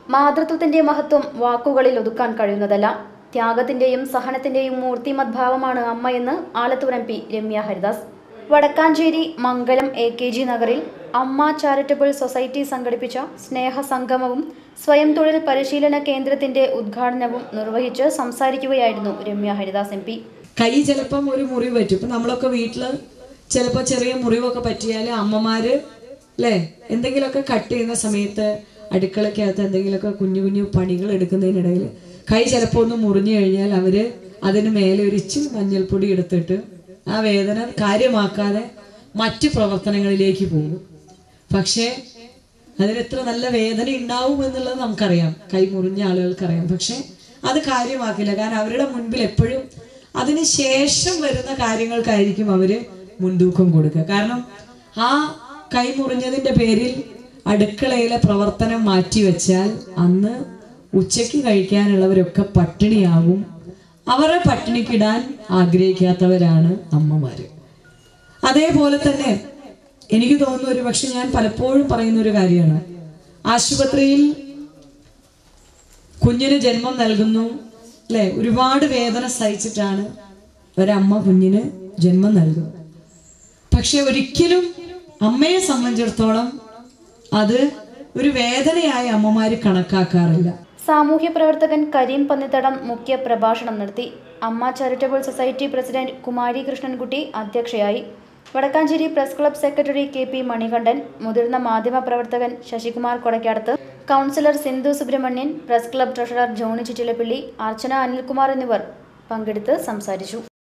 മാതൃത്വത്തിന്റെ മഹത്വം വാക്കുകളിൽ ഒതുക്കാൻ കഴിയുന്നതല്ല ത്യാഗത്തിന്റെയും സഹനത്തിന്റെയും മൂർത്തിമദ്ഭാവമാണ് അമ്മയെന്ന് Alathur M P Ramya Haridas Vadakkanchery Mangalam A K G നഗറിൽ അമ്മ ചാരിറ്റബിൾ സൊസൈറ്റി സംഘടിപ്പിച്ച സ്നേഹസംഗമവും സ്വയം തൊഴിൽ പരിശീലന കേന്ദ്രത്തിന്റെ ഉദ്ഘാടനവും നിർവഹിച്ച് സംസാരിക്കുകയായിരുന്നു രമ്യ ഹരിദാസ് എം പി കൈ ചിലപ്പം ഒരു മുറിവ് പറ്റും ഇപ്പം നമ്മളൊക്കെ വീട്ടിൽ ചിലപ്പോൾ ചെറിയ മുറിവൊക്കെ പറ്റിയാൽ അമ്മമാര് അല്ലേ എന്തെങ്കിലുമൊക്കെ കട്ട് ചെയ്യുന്ന സമയത്ത് അടുക്കളക്കകത്ത് എന്തെങ്കിലുമൊക്കെ കുഞ്ഞു കുഞ്ഞു പണികൾ എടുക്കുന്നതിനിടയിൽ കൈ ചിലപ്പോൾ ഒന്ന് മുറിഞ്ഞു കഴിഞ്ഞാൽ അവര് അതിന് മേലെ ഒരു ഇച്ചിരി മഞ്ഞൾപ്പൊടി എടുത്തിട്ട് ആ വേദന കാര്യമാക്കാതെ മറ്റു പ്രവർത്തനങ്ങളിലേക്ക് പോകും പക്ഷേ അതിന് എത്ര നല്ല വേദന ഉണ്ടാവും എന്നുള്ളത് നമുക്കറിയാം കൈ മുറിഞ്ഞ ആളുകൾക്കറിയാം പക്ഷെ അത് കാര്യമാക്കില്ല കാരണം അവരുടെ മുൻപിൽ എപ്പോഴും അതിന് ശേഷം വരുന്ന കാര്യങ്ങൾക്കായിരിക്കും അവര് മുൻതൂക്കം കൊടുക്കുക കാരണം ആ കൈ മുറിഞ്ഞതിന്റെ പേരിൽ അടുക്കളയിലെ പ്രവർത്തനം മാറ്റിവെച്ചാൽ അന്ന് ഉച്ചയ്ക്ക് കഴിക്കാനുള്ളവരൊക്കെ പട്ടിണിയാവും അവരെ പട്ടിണിക്കിടാൻ ആഗ്രഹിക്കാത്തവരാണ് അമ്മമാര് അതേപോലെ തന്നെ എനിക്ക് തോന്നുന്നു ഒരു പക്ഷെ ഞാൻ പലപ്പോഴും പറയുന്ന ഒരു കാര്യമാണ് ആശുപത്രിയിൽ കുഞ്ഞിന് ജന്മം നൽകുന്നു അല്ലെ ഒരുപാട് വേദന സഹിച്ചിട്ടാണ് ഒരമ്മ കുഞ്ഞിന് ജന്മം നൽകുന്നത് പക്ഷെ ഒരിക്കലും അമ്മയെ സംബന്ധിച്ചിടത്തോളം അത് ഒരു വേദനയായി അമ്മമാര് കണക്കാക്കാറില്ല സാമൂഹ്യ പ്രവർത്തകൻ കരീം പന്നിത്തടം മുഖ്യ പ്രഭാഷണം നടത്തി Amma charitable society president Kumari Krishnankutty അധ്യക്ഷയായി Vadakkanchery press club secretary K P Manikandan മുതിർന്ന മാധ്യമ പ്രവർത്തകൻ Sasikumar Kodakkadath councillor Sindhu Subrahmanyan press club treasurer Johny Chittilappilly Archana Anilkumar എന്നിവർ പങ്കെടുത്ത് സംസാരിച്ചു